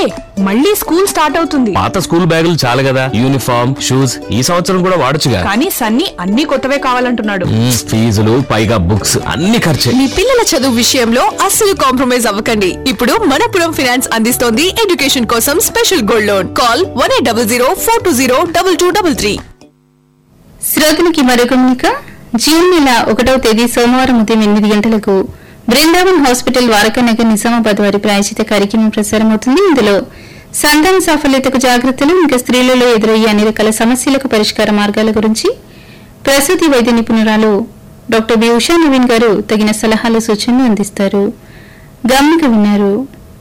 మళ్ళీ school start అవుతుంది పాత స్కూల్ బ్యాగులు చాలు కదా యూనిఫామ్ షూస్ ఈ సంవత్సరం కూడా వాడొచ్చుగా కానీ సన్నీ అన్ని కొత్తవే కావాలంటున్నాడు మ్మ్, ఫీజులు పైగా బుక్స్ అన్ని ఖర్చే మీ పిల్లల చదువు విషయంలో అస్సలు కాంప్రమైజ్ అవ్వకండి ఇప్పుడు మనపురం ఫినాన్స్ అందిస్తోంది ఎడ్యుకేషన్ కోసం special gold loan call one eight double zero four two zero double two double three శ్రోతలకి మరో గమనిక జూన్ నెల ఒకటవ తేదీ సోమవారం ఉదయం ఎనిమిది గంటలకు బృందావన్ హాస్పిటల్ ద్వారకానగర్ నిజామాబాద్ వారి ప్రాయచిత కార్యక్రమం ప్రసారమవుతుంది ఇందులో సంతాన సాఫల్యతకు జాగ్రత్తలు ఇంకా స్త్రీలలో ఎదురయ్యే అన్ని రకాల సమస్యలకు పరిష్కార మార్గాల గురించి ప్రసూతి వైద్య నిపుణురాలు డాక్టర్ బి ఉషా నవీన్ గారు తగిన సలహాలు సూచనలు అందిస్తారు గమనిక విన్నారు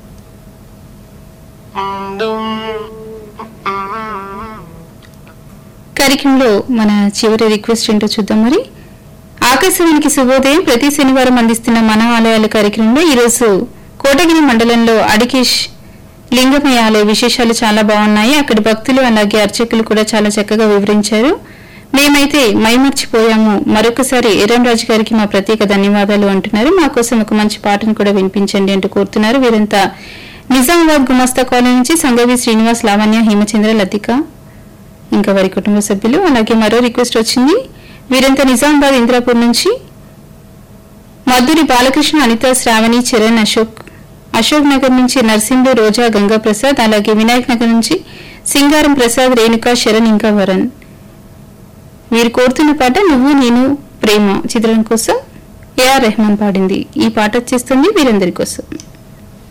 కార్యక్రమంలో మన చివరి రిక్వెస్ట్ ఏంటో చూద్దాం మరి ఆకాశవాణికి శుభోదయం ప్రతి శనివారం అందిస్తున్న మన ఆలయాల కార్యక్రమంలో ఈరోజు కోటగిరి మండలంలో అడికేష్ లింగమయ్య ఆలయ విశేషాలు చాలా బాగున్నాయి అక్కడి భక్తులు అలాగే అర్చకులు కూడా చాలా చక్కగా వివరించారు మేమైతే మైమర్చిపోయాము మరొకసారి రాజు గారికి మా ప్రత్యేక ధన్యవాదాలు అంటున్నారు మా కోసం ఒక మంచి పాటను కూడా వినిపించండి అంటూ కోరుతున్నారు వీరంతా నిజామాబాద్ గుమస్తా కాలనీ నుంచి సంగవి శ్రీనివాస్ లావణ్య హేమచంద్ర లతిక ఇంకా వారి కుటుంబ సభ్యులు అలాగే మరో రిక్వెస్ట్ వచ్చింది వీరంతా నిజామాబాద్ ఇంద్రాపూర్ నుంచి మధురి బాలకృష్ణ అనిత శ్రావణి చరణ్ అశోక్ అశోక్ నగర్ నుంచి నర్సింహు రోజా గంగా ప్రసాద్ అలాగే వినాయక్ నగర్ నుంచి సింగారం ప్రసాద్ రేణుక శరణ్ ఇంకా వరణ్ వీరు కోరుతున్న పాట నువ్వు నేను ప్రేమ చిత్రం కోసం ఏఆర్ రెహమాన్ పాడింది ఈ పాట వచ్చేస్తుంది వీరందరి కోసం